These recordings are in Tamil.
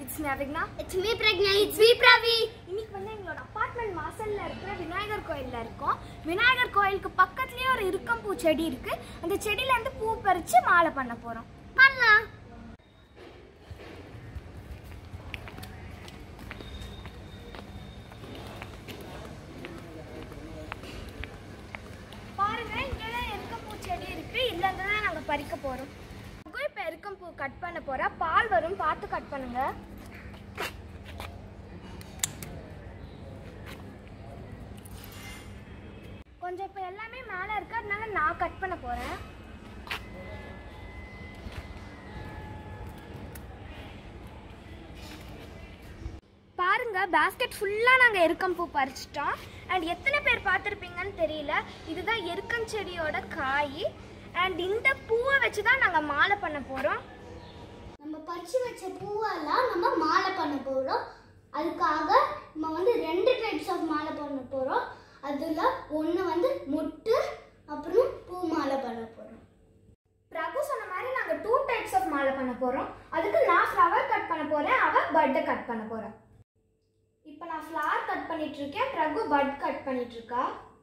it's Navigna it's me Pragna it's me Pravi இன்னைக்கு வந்து எங்களோட அபார்ட்மெண்ட் வாசல்ல இருக்கிற விநாயகர் கோயில்ல இருக்கோம் விநாயகர் கோயிலுக்கு பக்கத்துலயே ஒரு இருக்கம்பூ செடி இருக்கு அந்த செடியில இருந்து பூ பறிச்சு மாலை பண்ண போறோம் பண்ணலாம் பாருங்க இங்கதான் எருக்கம்பூ செடி இருக்கு இதுல இருந்து தான் நாங்க பறிக்க போறோம் இப்போ எருக்கம்பூ கட் பண்ண போறா பால் வரும் பார்த்து கட் பண்ணுங்க கொஞ்சம் இப்போ எல்லாமே மேலே இருக்கு அதனால நான் கட் பண்ண போறேன் பாருங்க பேஸ்கெட் ஃபுல்லாக நாங்கள் எருக்கம்பூ பறிச்சிட்டோம் அண்ட் எத்தனை பேர் பார்த்துருப்பீங்கன்னு தெரியல இதுதான் எருக்கம் செடியோட காய் அண்ட் இந்த பூவை வச்சு தான் நாங்கள் மாலை பண்ண போகிறோம் நம்ம பறிச்சு வச்ச பூவெல்லாம் நம்ம மாலை பண்ண போறோம் அதுக்காக நம்ம வந்து ரெண்டு டைப்ஸ் ஆஃப் மாலை பண்ண போறோம் அதுல ஒண்ணு வந்து மொட்டு அப்புறம் பூ மாலை பண்ண போறோம் பிரபு சொன்ன மாதிரி நாங்கள் டூ டைப்ஸ் ஆஃப் மாலை பண்ண போகிறோம் அதுக்கு நான் ஃப்ளவர் கட் பண்ண போகிறேன் அவள் பட்டை கட் பண்ண போகிறேன் இப்போ நான் ஃப்ளவர் கட் பண்ணிட்டு இருக்கேன் பிரபு பட் கட் பண்ணிட்டு இருக்கா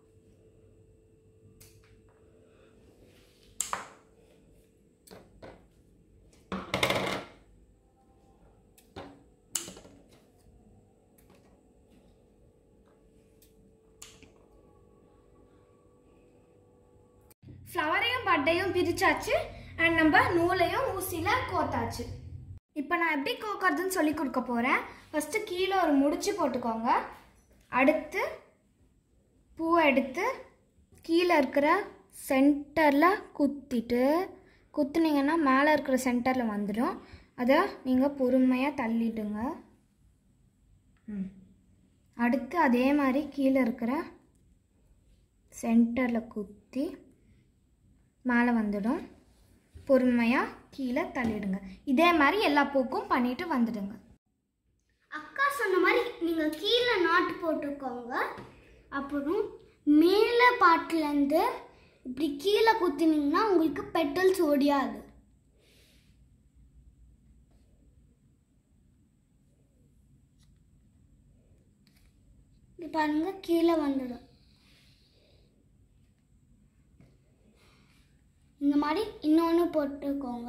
ஃப்ளவரையும் பட்டையும் பிரிச்சாச்சு அண்ட் நம்ம நூலையும் ஊசியில் கோத்தாச்சு இப்போ நான் எப்படி கோக்கறதுன்னு சொல்லி கொடுக்க போகிறேன் ஃபஸ்ட்டு கீழே ஒரு முடிச்சு போட்டுக்கோங்க அடுத்து பூவை எடுத்து கீழே இருக்கிற சென்டரில் குத்திட்டு குத்துனீங்கன்னா மேலே இருக்கிற சென்டரில் வந்துடும் அதை நீங்கள் பொறுமையாக தள்ளிடுங்க ம் அடுத்து அதே மாதிரி கீழே இருக்கிற சென்டரில் குத்தி மேலே வந்துடும் பொறுமையாக கீழே தள்ளிடுங்க இதே மாதிரி எல்லா பூக்கும் பண்ணிட்டு வந்துடுங்க அக்கா சொன்ன மாதிரி நீங்க கீழே நாட்டு போட்டுக்கோங்க அப்புறம் மேலே பாட்டுலேருந்து இப்படி கீழே குத்தினீங்கன்னா உங்களுக்கு பெட்டல்ஸ் ஒடியாது இப்படி பாருங்க கீழே வந்துடும் இந்த மாதிரி இன்னொன்று போட்டுக்கோங்க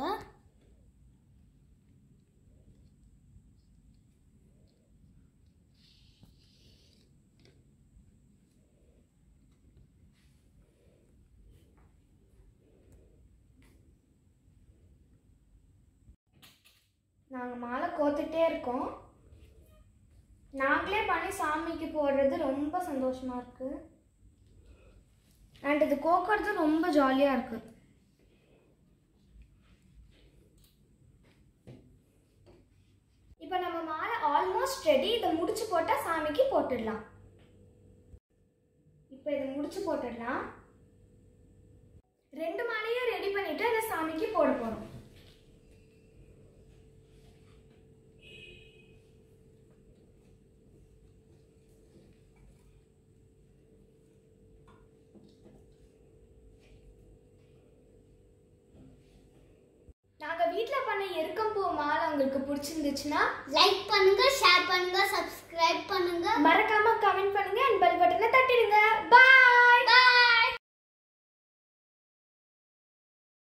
நாங்கள் மாலை கோத்துட்டே இருக்கோம் நாங்களே பண்ணி சாமிக்கு போடுறது ரொம்ப சந்தோஷமாக இருக்குது அண்ட் இது கோக்கிறது ரொம்ப ஜாலியாக இருக்குது இப்போ நம்ம மாலை ஆல்மோஸ்ட் ரெடி இதை முடிச்சு போட்டால் சாமிக்கு போட்டுடலாம் இப்போ இதை முடிச்சு போட்டுடலாம் ரெண்டு மாலையும் ரெடி பண்ணிட்டு அதை சாமிக்கு போட போகிறோம் நாங்கள் வீட்டில் பண்ண எருக்கம்பூ மாலை உங்களுக்கு பிடிச்சிருந்துச்சுன்னா லைக் பண்ணுங்க ஷேர் பண்ணுங்க சப்ஸ்கிரைப் பண்ணுங்க மறக்காம கமெண்ட் பண்ணுங்க அண்ட் பெல் பட்டனை தட்டிடுங்க பாய்